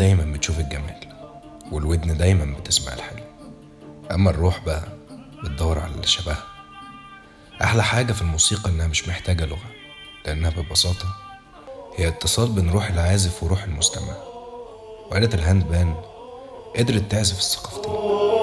دايما بتشوف الجمال والودن دايما بتسمع الحلو أما الروح بقى بتدور على اللي شبهها أحلى حاجة في الموسيقى إنها مش محتاجة لغة لأنها ببساطة هي اتصال بين روح العازف وروح المستمع وآلة الهاند بان قدرت تعزف الثقافتين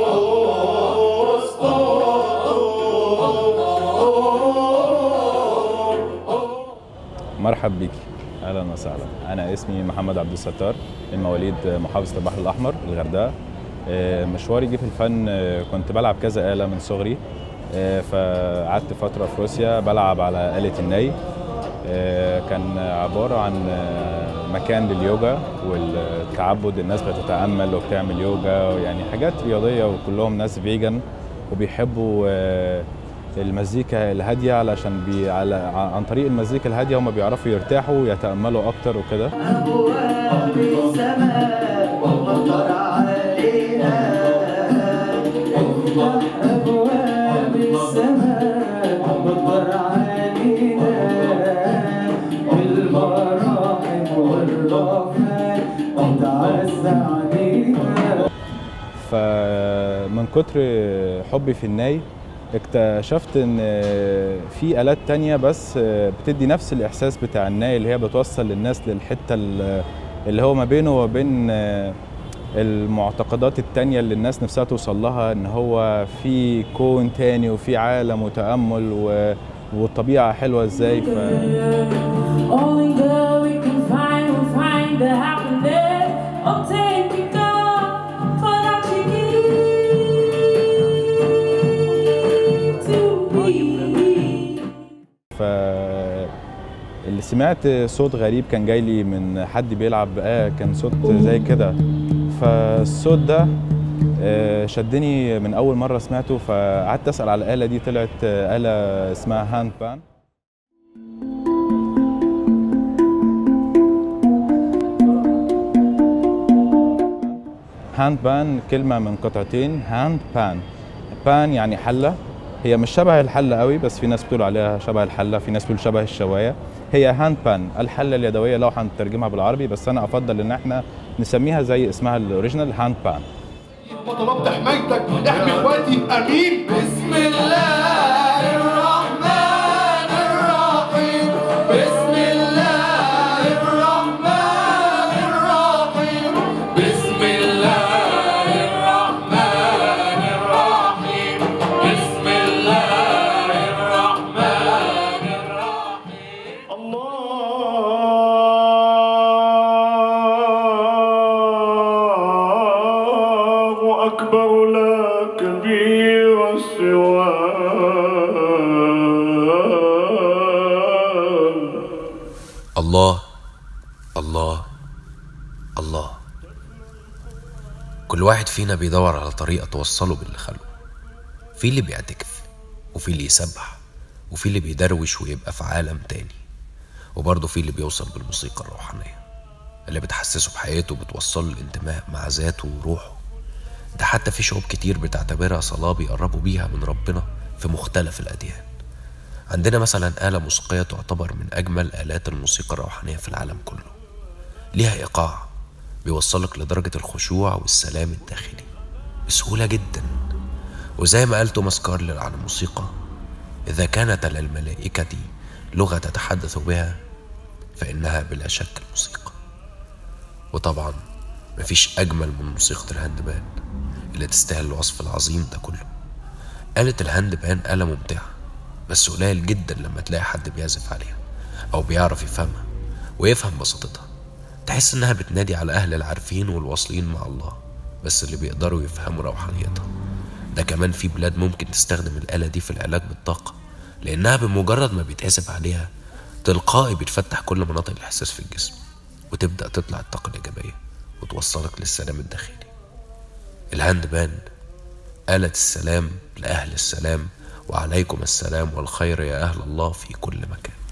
مرحب بيكي اهلا وسهلا انا اسمي محمد عبد الستار من مواليد محافظه البحر الاحمر الغردقه آه، مشواري جه في الفن آه، كنت بلعب كذا آلة من صغري آه، فقعدت فترة في روسيا بلعب على آلة الناي آه، كان عبارة عن آه، مكان لليوجا والتعبد الناس بتتأمل وبتعمل يوجا يعني حاجات رياضية وكلهم ناس فيجن وبيحبوا آه، المزيكا الهادية علشان بي على عن طريق المزيكا الهادية هم بيعرفوا يرتاحوا ويتأملوا أكتر وكده أبواب السماء ومطر علينا افتح أبواب السماء ومطر علينا بالمراحم والرحمن وتعز علينا فمن كتر حبي في الناي اكتشفت ان في آلات تانية بس بتدي نفس الإحساس بتاع الناي اللي هي بتوصل للناس للحتة اللي هو ما بينه وبين المعتقدات التانية اللي الناس نفسها توصل لها ان هو في كون تاني وفي عالم وتأمل و- والطبيعة حلوة ازاي ف... Only girl we can find will find the happiness. Oh, take me down for that you give to me. ف اللي سمعت صوت غريب كان جاي لي من حد بيلعب آه كان صوت زي كده فالصوت ده آه، شدني من اول مره سمعته فقعدت اسال على الاله دي طلعت آه، اله اسمها هاند بان هاند بان كلمه من قطعتين هاند بان بان يعني حله هي مش شبه الحله قوي بس في ناس بتقول عليها شبه الحله في ناس بتقول شبه الشوايه هي هاند بان الحله اليدويه لو هنترجمها بالعربي بس انا افضل ان احنا نسميها زي اسمها الاوريجينال هاند بان وطلبت حمايتك احمي اخواتي امين بسم الله الرحمن الرحيم بسم الله الرحمن الرحيم بسم الله الرحمن الرحيم بسم الله الرحمن الرحيم الله أكبر لا كبير سواه الله الله الله كل واحد فينا بيدور على طريقة توصله باللي خلقه في اللي بيعتكف وفي اللي يسبح وفي اللي بيدروش ويبقى في عالم تاني وبرضه في اللي بيوصل بالموسيقى الروحانية اللي بتحسسه بحياته وبتوصله الانتماء مع ذاته وروحه ده حتى في شعوب كتير بتعتبرها صلاة بيقربوا بيها من ربنا في مختلف الأديان عندنا مثلا آلة موسيقية تعتبر من أجمل آلات الموسيقى الروحانية في العالم كله ليها إيقاع بيوصلك لدرجة الخشوع والسلام الداخلي بسهولة جدا وزي ما قال توماس كارلر عن الموسيقى إذا كانت للملائكة لغة تتحدث بها فإنها بلا شك الموسيقى وطبعا مفيش أجمل من موسيقى الهاند بان اللي تستاهل الوصف العظيم ده كله آلة الهاند بان آلة ممتعة بس قليل جدا لما تلاقي حد بيعزف عليها أو بيعرف يفهمها ويفهم بساطتها تحس إنها بتنادي على أهل العارفين والواصلين مع الله بس اللي بيقدروا يفهموا روحانيتها ده كمان في بلاد ممكن تستخدم الآلة دي في العلاج بالطاقة لأنها بمجرد ما بيتعزف عليها تلقائي بتفتح كل مناطق الإحساس في الجسم وتبدأ تطلع الطاقة الإيجابية وتوصلك للسلام الداخلي الهاند بان آلة السلام لأهل السلام وعليكم السلام والخير يا أهل الله في كل مكان